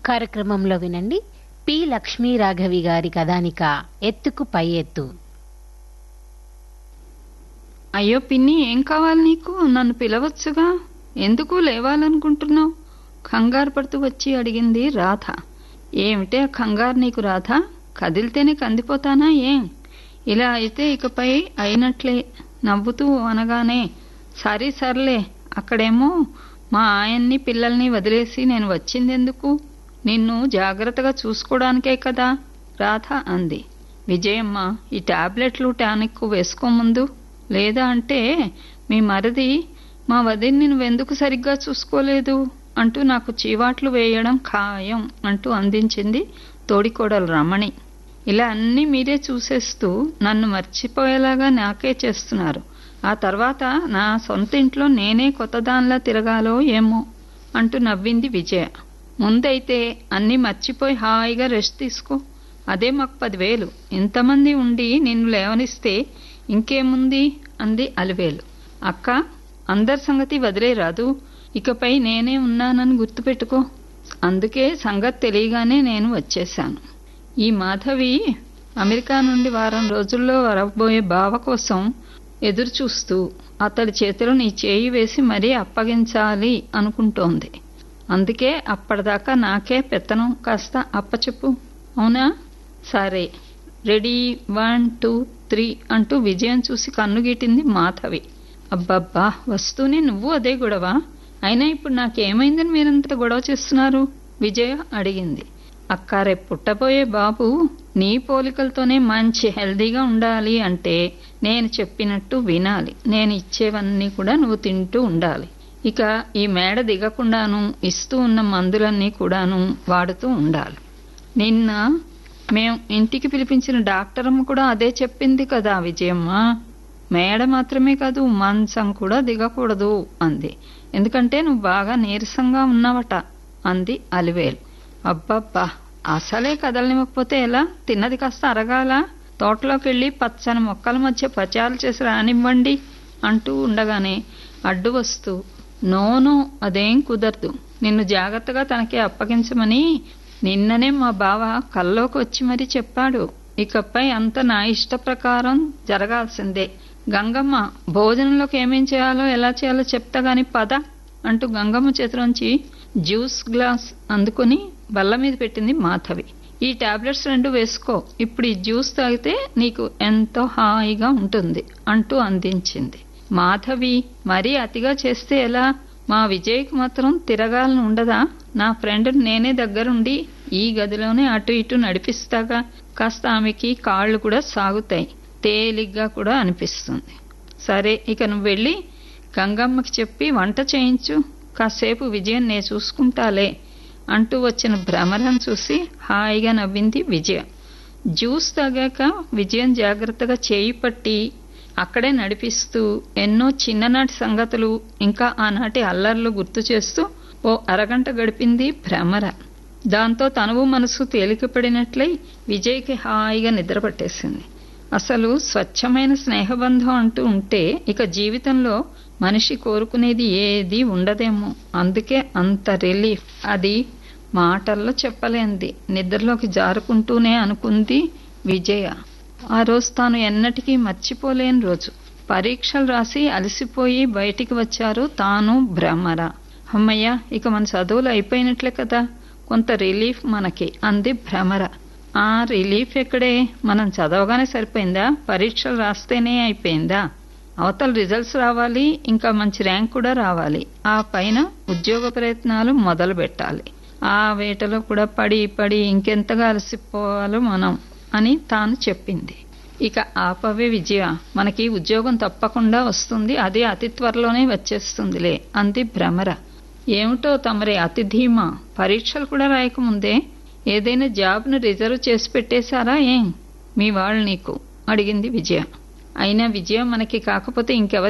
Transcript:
కార్యక్రమంలో వినండి పి లక్ష్మీ రాఘవి గారి కథానిక ఎత్తుకు పై ఎత్తు అయ్యో పిన్ని ఏం కావాలి నీకు నన్ను పిలవచ్చుగా ఎందుకు లేవాలనుకుంటున్నావు కంగారు పడుతూ వచ్చి అడిగింది రాధ ఏమిటే ఆ కంగారు నీకు రాధ కదిలితేనే కందిపోతానా ఏం ఇలా అయితే ఇకపై అయినట్లే నవ్వుతూ అనగానే సరే సర్లే అక్కడేమో మా ఆయన్ని పిల్లల్ని వదిలేసి నేను వచ్చిందెందుకు నిన్ను జాగ్రత్తగా చూసుకోవడానికే కదా రాధ అంది విజయమ్మ ఈ టాబ్లెట్లు టానిక్ వేసుకోముందు లేదా అంటే మీ మరిది మా వదిన్ని నువ్వెందుకు సరిగ్గా చూసుకోలేదు అంటూ నాకు చీవాట్లు వేయడం ఖాయం అంటూ అందించింది తోడికోడలు రమణి ఇలా అన్నీ మీరే చూసేస్తూ నన్ను మర్చిపోయేలాగా నాకే చేస్తున్నారు ఆ తర్వాత నా సొంత ఇంట్లో నేనే కొత్తదానిలా తిరగాలో ఏమో అంటూ నవ్వింది విజయ ముందైతే అన్నీ మర్చిపోయి హాయిగా రెస్ట్ తీసుకో అదే మాకు పదివేలు ఇంతమంది ఉండి నిన్ను లేవనిస్తే ఇంకేముంది అంది అలివేలు అక్క అందరి సంగతి వదిలేరాదు ఇకపై నేనే ఉన్నానని గుర్తుపెట్టుకో అందుకే సంగతి తెలియగానే నేను వచ్చేశాను ఈ మాధవి అమెరికా నుండి వారం రోజుల్లో వరబోయే బావ కోసం ఎదురు చూస్తూ అతడి చేతిలో నీ చేయి వేసి మరీ అప్పగించాలి అనుకుంటోంది అందుకే అప్పటిదాకా నాకే పెత్తనం కాస్త అప్పచెప్పు అవునా సరే రెడీ వన్ టూ త్రీ అంటూ విజయం చూసి కన్నుగీటింది మాధవి అబ్బబ్బా వస్తూనే నువ్వు అదే గొడవ అయినా ఇప్పుడు నాకేమైందని మీరంత గొడవ చేస్తున్నారు విజయ అడిగింది అక్క రేపు పుట్టబోయే బాబు నీ పోలికలతోనే మంచి హెల్దీగా ఉండాలి అంటే నేను చెప్పినట్టు వినాలి నేను ఇచ్చేవన్నీ కూడా నువ్వు తింటూ ఉండాలి ఇక ఈ మేడ దిగకుండాను ఇస్తూ ఉన్న మందులన్నీ కూడాను వాడుతూ ఉండాలి నిన్న మేం ఇంటికి పిలిపించిన డాక్టరమ్మ కూడా అదే చెప్పింది కదా విజయమ్మ మేడ మాత్రమే కాదు మంచం కూడా దిగకూడదు అంది ఎందుకంటే నువ్వు బాగా నీరసంగా ఉన్నావట అంది అలివేలు అబ్బబ్బా అసలే కదలనివ్వకపోతే ఎలా తిన్నది కాస్త అరగాల తోటలోకి వెళ్ళి పచ్చని మొక్కల మధ్య పచాలు చేసి రానివ్వండి అంటూ ఉండగానే అడ్డు వస్తూ నోను అదేం కుదరదు నిన్ను జాగ్రత్తగా తనకి అప్పగించమని నిన్ననే మా బావ కల్లోకి వచ్చి మరీ చెప్పాడు ఇకపై అంత నా ఇష్ట ప్రకారం జరగాల్సిందే గంగమ్మ భోజనంలోకి ఏమేం చేయాలో ఎలా చేయాలో చెప్తా గాని పద అంటూ గంగమ్మ చేతిలోంచి జ్యూస్ గ్లాస్ అందుకుని బల్ల మీద పెట్టింది మాధవి ఈ టాబ్లెట్స్ రెండు వేసుకో ఇప్పుడు ఈ జ్యూస్ తాగితే నీకు ఎంతో హాయిగా ఉంటుంది అంటూ అందించింది మాధవి మరీ అతిగా చేస్తే ఎలా మా విజయ్కి మాత్రం తిరగాలని ఉండదా నా ఫ్రెండ్ నేనే దగ్గరుండి ఈ గదిలోనే అటు ఇటు నడిపిస్తాగా కాస్త ఆమెకి కాళ్ళు కూడా సాగుతాయి తేలిగ్గా కూడా అనిపిస్తుంది సరే ఇక నువ్వు వెళ్ళి గంగమ్మకి చెప్పి వంట చేయించు కాసేపు విజయం నే చూసుకుంటాలే అంటూ వచ్చిన భ్రమరం చూసి హాయిగా నవ్వింది విజయ జ్యూస్ తాగాక విజయం జాగ్రత్తగా చేయి పట్టి అక్కడే నడిపిస్తూ ఎన్నో చిన్ననాటి సంగతులు ఇంకా ఆనాటి అల్లర్లు గుర్తు చేస్తూ ఓ అరగంట గడిపింది భ్రమర దాంతో తనువు మనసు తేలికపడినట్లయి విజయ్కి హాయిగా నిద్రపట్టేసింది అసలు స్వచ్ఛమైన స్నేహబంధం అంటూ ఉంటే ఇక జీవితంలో మనిషి కోరుకునేది ఏది ఉండదేమో అందుకే అంత రిలీఫ్ అది మాటల్లో చెప్పలేంది నిద్రలోకి జారుకుంటూనే అనుకుంది విజయ ఆ రోజు తాను ఎన్నటికీ మర్చిపోలేని రోజు పరీక్షలు రాసి అలసిపోయి బయటికి వచ్చారు తాను భ్రమర అమ్మయ్య ఇక మన చదువులు అయిపోయినట్లే కదా కొంత రిలీఫ్ మనకి అంది భ్రమర ఆ రిలీఫ్ ఎక్కడే మనం చదవగానే సరిపోయిందా పరీక్షలు రాస్తేనే అయిపోయిందా అవతల రిజల్ట్స్ రావాలి ఇంకా మంచి ర్యాంక్ కూడా రావాలి ఆ పైన ఉద్యోగ ప్రయత్నాలు మొదలు పెట్టాలి ఆ వేటలో కూడా పడి పడి ఇంకెంతగా అలసిపోవాలో మనం అని తాను చెప్పింది ఇక ఆపవే విజయ మనకి ఉద్యోగం తప్పకుండా వస్తుంది అది అతి త్వరలోనే వచ్చేస్తుందిలే అంది భ్రమర ఏమిటో తమరి అతి ధీమా పరీక్షలు కూడా రాయకముందే ఏదైనా జాబ్ను రిజర్వ్ చేసి పెట్టేశారా ఏం మీ వాళ్ళు నీకు అడిగింది విజయ అయినా విజయ మనకి కాకపోతే ఇంకెవరి